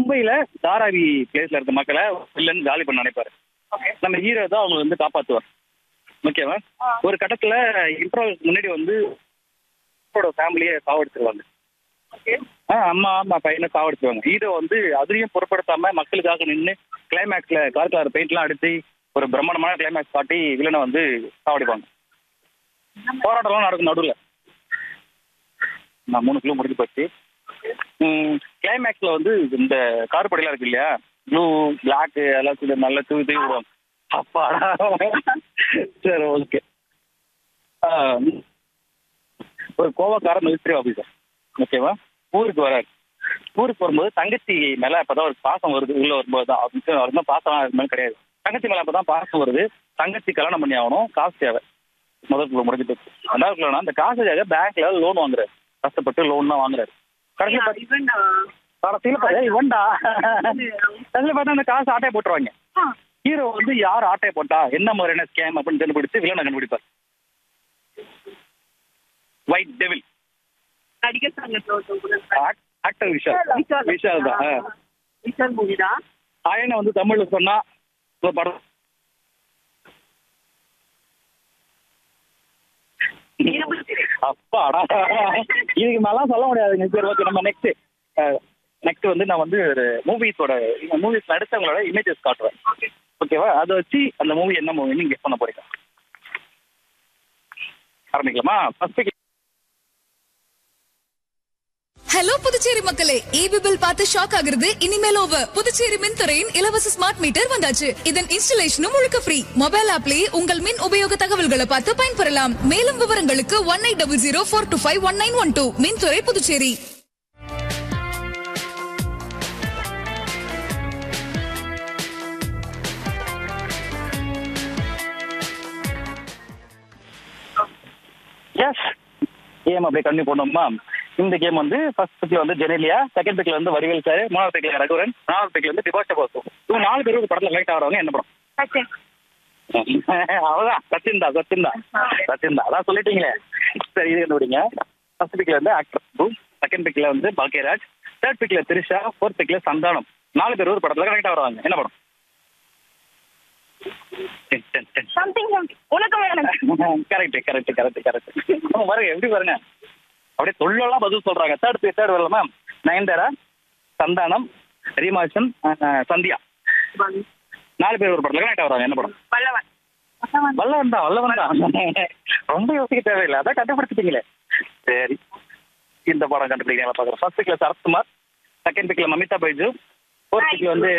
மும்பைல தாராவி பிளேஸ்ல இருக்க மக்களை வில்லன் காலி பண்ண நினைப்பாரு நம்ம ஹீரோ தான் அவங்க வந்து காப்பாத்துவார் ஓகேவா ஒரு கட்டத்துல இன்ட்ரோல் முன்னாடி வந்து ஃபேமிலியை சாவடிச்சிருவாங்க ஆ அம்மா அம்மா பையனை சாவடிச்சிருவாங்க ஹீரோ வந்து அதையும் பொருட்படுத்தாம மக்களுக்காக நின்று கிளைமேக்ஸ்ல கார் கலர் பெயிண்ட்லாம் அடிச்சு ஒரு பிரம்மாண்டமான கிளைமேக்ஸ் காட்டி வில்லனை வந்து சாவடிப்பாங்க போராட்டம்லாம் நடக்கும் நடுவில் நான் மூணு கிலோ முடிஞ்சு போச்சு கிளைமேக்ஸ்ல வந்து இந்த கார் படிலாம் இருக்கு இல்லையா ப்ளூ பிளாக் எல்லாம் கொஞ்சம் நல்லா தூவி தூவி விடுவாங்க அப்பாடா சரி ஓகே ஒரு கோவக்கார மிலிட்ரி ஆஃபீஸர் ஓகேவா ஊருக்கு வராரு ஊருக்கு வரும்போது தங்கச்சி மேல அப்பதான் ஒரு பாசம் வருது உள்ள வரும்போது தான் அது வரும்போது பாசம் அது மாதிரி கிடையாது தங்கச்சி மேல அப்பதான் பாசம் வருது தங்கச்சி கல்யாணம் பண்ணி ஆகணும் காசு தேவை முதல் குழு முடிஞ்சு போச்சு ரெண்டாவது குழுனா அந்த காசுக்காக பேங்க்ல லோன் வாங்குறாரு கஷ்டப்பட்டு லோன் தான் வாங்குறாரு கடைசியில் பாத்தீங்கன்னா கடைசியில் பார்த்தா இவன்டா கடைசியில் பார்த்தா அந்த காசு ஆட்டையை போட்டுருவாங்க ஹீரோ வந்து யார் ஆட்டையை போட்டா என்ன மாதிரியான ஸ்கேம் அப்படின்னு கண்டுபிடிச்சு வில்லனை கண்டுபிடிப்பார் ஒயிட் டெவில் நடிகர் சங்கத்துல ஒருத்தவங்க கூட இருப்பாங்க. ஆக்டர் விஷால் விஷால் தான் ஆ. விஷால் மூவி தான் ஆயனை வந்து தமிழ்ல சொன்னா ஒரு படம் அப்பாடா இதுக்கு மேலாம் சொல்ல முடியாதுங்க சரி ஓகே நம்ம நெக்ஸ்ட் நெக்ஸ்ட் வந்து நான் வந்து ஒரு மூவிஸோட மூவிஸ் நடிச்சவங்களோட இமேஜஸ் காட்டுவேன் ஓகேவா அதை வச்சு அந்த மூவி என்ன மூவின்னு கெஸ் பண்ண போறீங்க ஆரம்பிக்கலாமா ஃபர்ஸ்ட் ஹலோ புதுச்சேரி மக்களே ஈபி பில் பார்த்து ஷாக் ஆகுறது இனிமேல் ஓவர் புதுச்சேரி மின்துறையின் இலவச ஸ்மார்ட் மீட்டர் வந்தாச்சு இதன் இன்ஸ்டலேஷனும் முழுக்க ஃப்ரீ மொபைல் ஆப்லயே உங்கள் மின் உபயோக தகவல்களை பார்த்து பயன்பெறலாம் மேலும் விவரங்களுக்கு one eight double zero four two five one nine one two மின்துறை புதுச்சேரி எஸ் கேம் அப்படியே கண்டினியூ பண்ணுவோமா இந்த கேம் வந்து ஃபர்ஸ்ட் பிக்ல வந்து ஜெனலியா செகண்ட் பிக்ல வந்து வடிவேல் சார் மூணாவது பிக்ல ரகுவரன் நாலாவது பிக்ல வந்து டிபாஸ்ட பாசு இவங்க நாலு பேரும் ஒரு படத்துல கலெக்ட் ஆகிறவங்க என்ன படம் அவ்வளவுதான் சச்சின்தா சச்சின்தா சச்சின்தா அதான் சொல்லிட்டீங்களே சரி இது கண்டுபிடிங்க ஃபர்ஸ்ட் பிக்ல வந்து ஆக்டர் செகண்ட் பிக்ல வந்து பாக்கியராஜ் தேர்ட் பிக்ல திரிஷா ஃபோர்த் பிக்ல சந்தானம் நாலு பேர் ஒரு படத்துல கனெக்ட் ஆகிறாங்க என்ன படம் டென் டென் டென் சம்திங் உனக்கு வேணும் கரெக்ட் கரெக்ட் கரெக்ட் கரெக்ட் பாருங்க எப்படி பாருங்க அப்படியே சொல்லலாம் பதில் சொல்றாங்க தேர்ட் தேர்ட் வரல மேம் நயன்தாரா சந்தானம் ரீமாசன் சந்தியா நாலு பேர் ஒரு படத்துல கனெக்ட் ஆகுறாங்க என்ன படம் வல்லவன் வல்லவன் தான் வல்லவன் தான் ரொம்ப யோசிக்க தேவையில்லை அதான் கண்டுபிடிச்சிட்டீங்களே சரி இந்த படம் கண்டுபிடிக்கலாம் பாக்குறேன் ஃபர்ஸ்ட் பிக்ல சரத்குமார் செகண்ட் பிக்ல மமிதா பைஜு ஃபோர்த் பிக்ல வந்து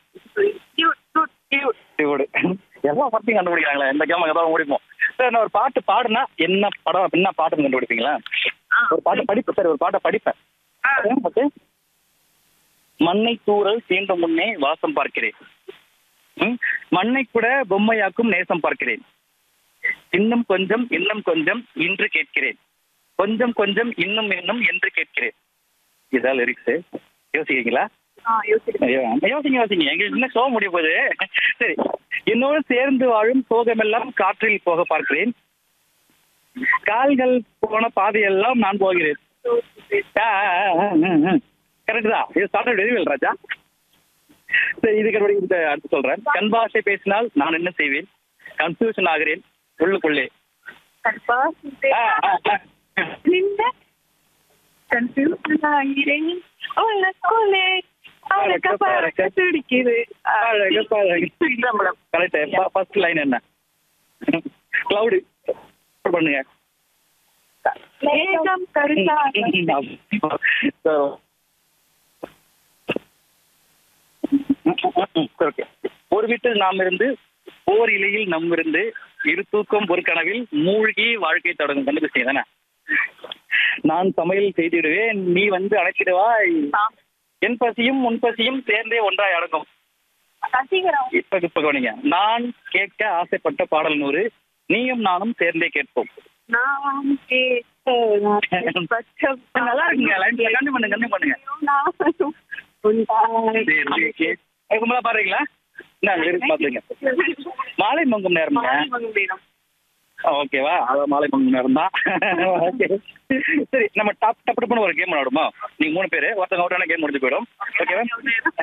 டியூடு எல்லாம் படத்தையும் கண்டுபிடிக்கிறாங்களே இந்த கேம் ஏதாவது முடிப்போம் சார் நான் ஒரு பாட்டு பாடுனா என்ன படம் என்ன பாட்டுன்னு கண்டுபிடிப்பீங்களா ஒரு பாட்டு படிப்பேன் சார் ஒரு பாட்டை படிப்பேன் ஓகே மண்ணை தூரல் தீண்டும் முன்னே வாசம் பார்க்கிறேன் ம்? மண்ணை கூட பொம்மையாக்கும் நேசம் பார்க்கிறேன் இன்னும் கொஞ்சம் இன்னும் கொஞ்சம் இன்று கேட்கிறேன் கொஞ்சம் கொஞ்சம் இன்னும் இன்னும் என்று கேட்கிறேன் இதான் லிரிக்ஸ் யோசிக்கிறீங்களா ஐயோ, ஆமா, யோசிங்க யோசிங்க எங்களுக்கு இன்னும் சோக முடிய போகுது சரி என்னோடு சேர்ந்து வாழும் சோகமெல்லாம் காற்றில் போக பார்க்கிறேன் கால்கள் போன பாதையெல்லாம் நான் போகிறேன் கரெக்ட் தான் இது ஸ்டார்டட் வெரி ராஜா சரி இதுக்கு அப்புறம் இந்த அடுத்து சொல்றேன் கண் பாஷை பேசினால் நான் என்ன செய்வேன் கன்ஃபியூஷன் ஆகிறேன் உள்ளுக்குள்ளே ஆ, ஆ, ஆ. கன்ஃபியூஷன் ஆகிறேன் உனக்குள்ளே அழக பறக்க துடிக்குது அழகு, அழகு. கரெக்ட் ஃபர்ஸ்ட் லைன் என்ன கிளவுடு பண்ணுங்க மேகம் கருத்தாக ஓகே ஒரு வீட்டில் நாம் இருந்து ஓர் இலையில் நம் இருந்து இரு தூக்கம் ஒரு கனவில் மூழ்கி வாழ்க்கை தொடங்கும் கண்டுபிடிச்சீங்க தானே நான் சமையல் செய்திடுவேன் நீ வந்து அழைச்சிடுவாய் என் பசியும் உன் பசியும் சேர்ந்தே ஒன்றாய் அடங்கும் சசிகரம் இப்ப இப்ப கவனிங்க நான் கேட்க ஆசைப்பட்ட பாடல் நூறு நீயும் நானும் சேர்ந்தே கேட்போம் நான் கேட்ட நல்லா இருக்குங்க லைன்ல கண்டி பண்ணுங்க கண்டி பண்ணுங்க சரி, okay. ஏ, கும்பலா பாடுறீங்களா என்ன லிரிக்ஸ் பாத்துங்க மாலை மங்கும் நேரம்ங்க ஓகேவா அதான் மாலை மங்கும் நேரம் தான் ஓகே சரி நம்ம டாப் டப்பு டப்புன்னு ஒரு கேம் விளாடுமா நீங்க மூணு பேரு ஒருத்தங்க அவுட்டான கேம் முடிஞ்சு போயிடும் ஓகேவா